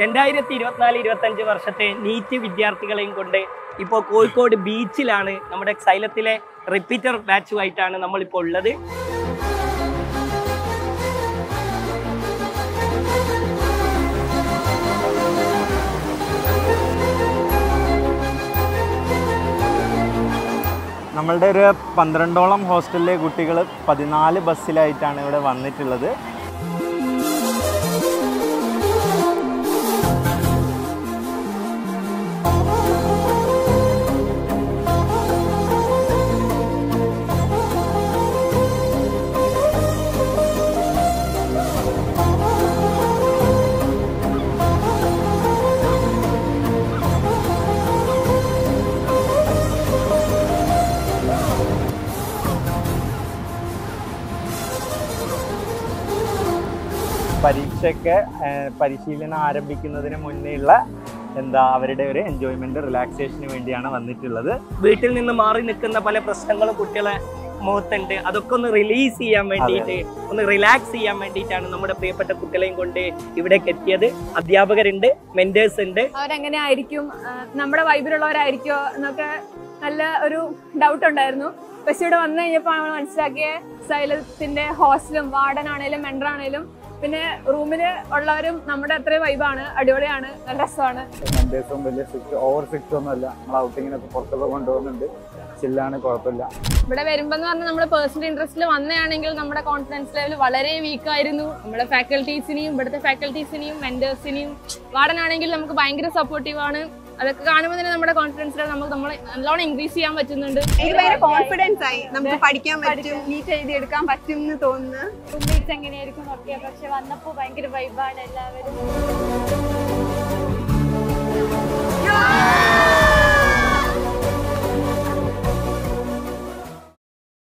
രണ്ടായിരത്തി ഇരുപത്തിനാല് ഇരുപത്തഞ്ച് വർഷത്തെ നീറ്റ് വിദ്യാർത്ഥികളെയും കൊണ്ട് ഇപ്പോൾ കോഴിക്കോട് ബീച്ചിലാണ് നമ്മുടെ സൈലത്തിലെ റിപ്പീറ്റർ ബാച്ചുമായിട്ടാണ് നമ്മളിപ്പോൾ ഉള്ളത് നമ്മളുടെ ഒരു പന്ത്രണ്ടോളം ഹോസ്റ്റലിലെ കുട്ടികൾ പതിനാല് ബസ്സിലായിട്ടാണ് ഇവിടെ വന്നിട്ടുള്ളത് പരീക്ഷയ്ക്ക് ഏഹ്, പരിശീലനം ആരംഭിക്കുന്നതിന് മുന്നേ ഉള്ള എന്താ അവരുടെ ഒരു എൻജോയ്മെന്റ് റിലാക്സേഷന് വേണ്ടിയാണ് വന്നിട്ടുള്ളത് വീട്ടിൽ നിന്ന് മാറി നിൽക്കുന്ന പല പ്രശ്നങ്ങളും കുട്ടികളെ മുഖത്തുണ്ട് അതൊക്കെ ഒന്ന് റിലീസ് ചെയ്യാൻ വേണ്ടിയിട്ട് ഒന്ന് റിലാക്സ് ചെയ്യാൻ വേണ്ടിയിട്ടാണ് നമ്മുടെ പ്രിയപ്പെട്ട കുട്ടികളെയും കൊണ്ട് ഇവിടേക്ക് എത്തിയത് അധ്യാപകരുണ്ട് മെന്റേഴ്സ് ഉണ്ട് അവരെങ്ങനെ ആയിരിക്കും ആ, നമ്മുടെ വൈബിലുള്ളവരായിരിക്കോ എന്നൊക്കെ നല്ല ഒരു ഡൗട്ട് ഉണ്ടായിരുന്നു പക്ഷെ ഇവിടെ വന്നു കഴിഞ്ഞപ്പോൾ നമ്മൾ മനസ്സിലാക്കിയ സൈലത്തിന്റെ ഹോസ്റ്റലും വാർഡൻ ആണേലും മെൻഡർ ആണേലും പിന്നെ റൂമിൽ ഉള്ളവരും നമ്മുടെ അത്രയും വൈബാണ് അടിപൊളിയാണ് നല്ല രസമാണ് മെന്റേഴ്സും വലിയ സ്ട്രിക്റ്റ് ഓവർ സ്ട്രിക്റ്റ് ഒന്നുമല്ല നമ്മൾ ഔട്ടിങ്ങിനൊക്കെ പുറത്തൊക്കെ കൊണ്ടുപോകുന്നുണ്ട് ചില്ലാണ് കുഴപ്പമില്ല ഇവിടെ വരുമ്പോൾ എന്ന് പറഞ്ഞാൽ നമ്മൾ പേഴ്സണൽ ഇൻട്രസ്റ്റിൽ വന്നതാണെങ്കിൽ നമ്മുടെ കോൺഫിഡൻസ് ലെവൽ വളരെ വീക്ക് ആയിരുന്നു നമ്മുടെ ഫാക്കൽറ്റീസിനെയും ഇവിടുത്തെ ഫാക്കൽറ്റീസിനെയും മെന്റേഴ്സിനെയും വാർഡൻ ആണെങ്കിൽ നമുക്ക് ഭയങ്കര സപ്പോർട്ടീവ് ആണ് അതൊക്കെ കാണുമ്പോൾ തന്നെ നമ്മുടെ കോൺഫിഡൻസ് ലെവൽ നമുക്ക് നമ്മൾ നല്ലോണം ഇൻക്രീസ് ചെയ്യാൻ പറ്റുന്നുണ്ട് എനിക്ക് ഭയങ്കര കോൺഫിഡൻസ് ആയി നമുക്ക് പഠിക്കാൻ പറ്റും നീറ്റ് എഴുതിയെടുക്കാൻ പറ്റും എന്ന് തോന്നുന്നു റൂംമേറ്റ്സ് എങ്ങനെയായിരിക്കും നോക്കിയാൽ പക്ഷെ വന്നപ്പോൾ ഭയങ്കര വൈബാണ് എല്ലാവരും